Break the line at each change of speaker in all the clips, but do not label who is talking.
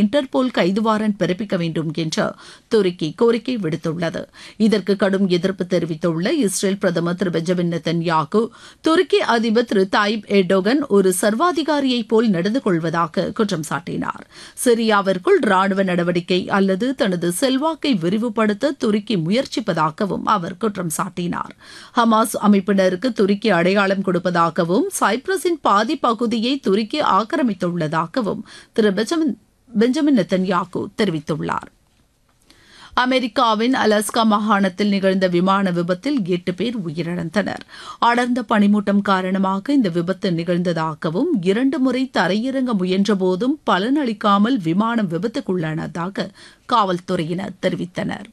Interpol கைது warrant பிறப்பிக்க வேண்டும் என்று துருக்கி கோரிக்கை விடுத்துள்ளது இதற்கு கடும் எதிர்ப்பு தெரிவித்துள்ள இஸ்ரேல் பிரதமர் திரு பெஞ்சமின் நெத்தன்யாகு துருக்கி அதிபர் திரு தாயிப் எர்டோகன் ஒரு சர்வாதிகாரியைப் போல் நடந்து கொள்வதாக குற்றம் சாட்டினார் சிரியாவிற்குள் ராணுவ நடவடிக்கை அல்லது தனது செல்வாக்கை விரிவுபடுத்த துருக்கி முயற்சிப்பதாகவும் அவர் குற்றம் சாட்டினார் ஹமாஸ் அமைப்பினருக்கு துருக்கி அடையாளம் கொடுப்பதாகவும் சைப்ரஸின் பாதி பகுதியை துருக்கி ஆக்கிரமித்துள்ளதாகவும் திரு பெஞ்சமின் பெஞ்சமின் நெத்தன்யாகு தெரிவித்துள்ளார் அமெரிக்காவின் அலாஸ்கா மாகாணத்தில் நிகழ்ந்த விமான விபத்தில் எட்டு பேர் உயிரிழந்தனர் அடர்ந்த பனிமூட்டம் காரணமாக இந்த விபத்து நிகழ்ந்ததாகவும் இரண்டு முறை தரையிறங்க முயன்றபோதும் பலனளிக்காமல் விமானம் விபத்துக்குள்ளானதாக காவல்துறையினர் தெரிவித்தனர்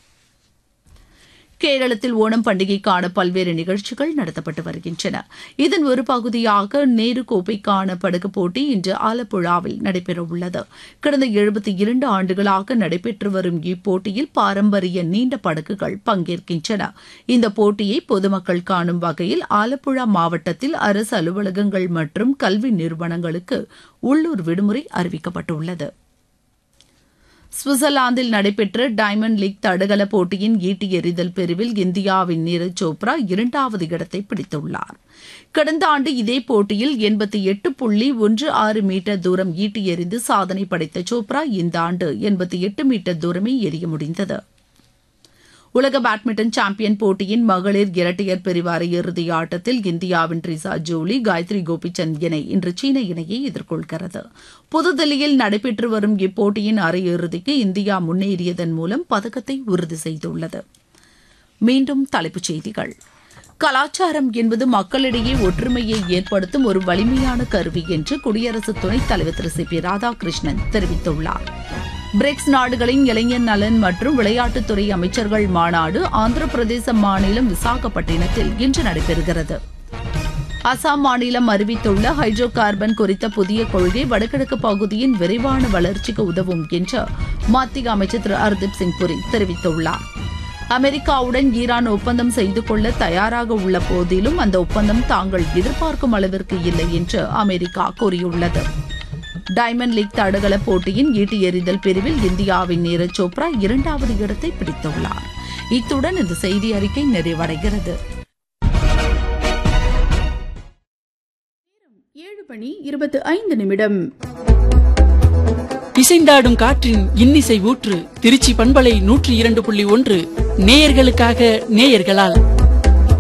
கேரளத்தில் ஓணம் பண்டிகைக்கான பல்வேறு நிகழ்ச்சிகள் நடத்தப்பட்டு வருகின்றன இதன் ஒரு பகுதியாக நேரு கோப்பைக்கான படகு போட்டி இன்று ஆலப்புழாவில் நடைபெறவுள்ளது கடந்த எழுபத்தி இரண்டு ஆண்டுகளாக நடைபெற்று வரும் இப்போட்டியில் பாரம்பரிய நீண்ட படகுகள் பங்கேற்கின்றன இந்த போட்டியை பொதுமக்கள் காணும் வகையில் ஆலப்புழா மாவட்டத்தில் அரசு அலுவலகங்கள் மற்றும் கல்வி நிறுவனங்களுக்கு உள்ளூர் விடுமுறை அறிவிக்கப்பட்டுள்ளது சுவிட்சர்லாந்தில் நடைபெற்ற டைமண்ட் லீக் தடகள போட்டியின் ஈட்டி எறிதல் பிரிவில் இந்தியாவின் நீரஜ் சோப்ரா இரண்டாவது இடத்தை பிடித்துள்ளார் கடந்த ஆண்டு இதே போட்டியில் எண்பத்தி எட்டு புள்ளி ஒன்று ஆறு மீட்டர் தூரம் ஈட்டி எறிந்து சாதனை படைத்த சோப்ரா இந்த ஆண்டு எண்பத்தி எட்டு மீட்டர் தூரமே எறிய முடிந்தது உலக பேட்மிண்டன் சாம்பியன் போட்டியின் மகளிர் இரட்டையர் பிரிவு அரையிறுதி ஆட்டத்தில் இந்தியாவின் ட்ரிசா ஜோலி காயத்ரி கோபிச்சந்த் இணை இன்று சீன இணையை எதிர்கொள்கிறது புதுதில்லியில் நடைபெற்று வரும் இப்போட்டியின் அரையிறுதிக்கு இந்தியா முன்னேறியதன் மூலம் பதக்கத்தை உறுதி செய்துள்ளது மீண்டும் தலைப்புச் செய்திகள் கலாச்சாரம் என்பது மக்களிடையே ஒற்றுமையை ஏற்படுத்தும் ஒரு வலிமையான கருவி என்று குடியரசு துணைத் தலைவர் திரு சி பி ராதாகிருஷ்ணன் தெரிவித்துள்ளார் பிரிக்ஸ் நாடுகளின் இளைஞர் நலன் மற்றும் விளையாட்டுத்துறை அமைச்சர்கள் மாநாடு ஆந்திர பிரதேச மாநிலம் விசாகப்பட்டினத்தில் இன்று நடைபெறுகிறது அசாம் மாநிலம் அறிவித்துள்ள ஹைட்ரோ கார்பன் குறித்த புதிய கொள்கை வடகிழக்கு பகுதியின் விரைவான வளர்ச்சிக்கு உதவும் என்று மத்திய அமைச்சர் திரு ஹர்தீப் சிங் புரி தெரிவித்துள்ளார் அமெரிக்காவுடன் ஈரான் ஒப்பந்தம் செய்து கொள்ள தயாராக உள்ள போதிலும் அந்த ஒப்பந்தம் தாங்கள் எதிர்பார்க்கும் அளவிற்கு இல்லை என்று அமெரிக்கா கூறியுள்ளது டைமண்ட் லீக் தடகள போட்டியின் ஈட்டி எறிதல் பிரிவில் இந்தியாவின் நீரஜ் சோப்ரா இரண்டாவது இடத்தை பிடித்துள்ளார் இத்துடன் இந்த செய்தி அறிக்கை நிறைவடைகிறது
ஏழு மணி இருபத்து ஐந்து நிமிடம்
இசைந்தாடும் காற்றின் இன்னிசை ஊற்று திருச்சி பண்பலை நூற்றி இரண்டு புள்ளி ஒன்று நேயர்களுக்காக நேயர்களால்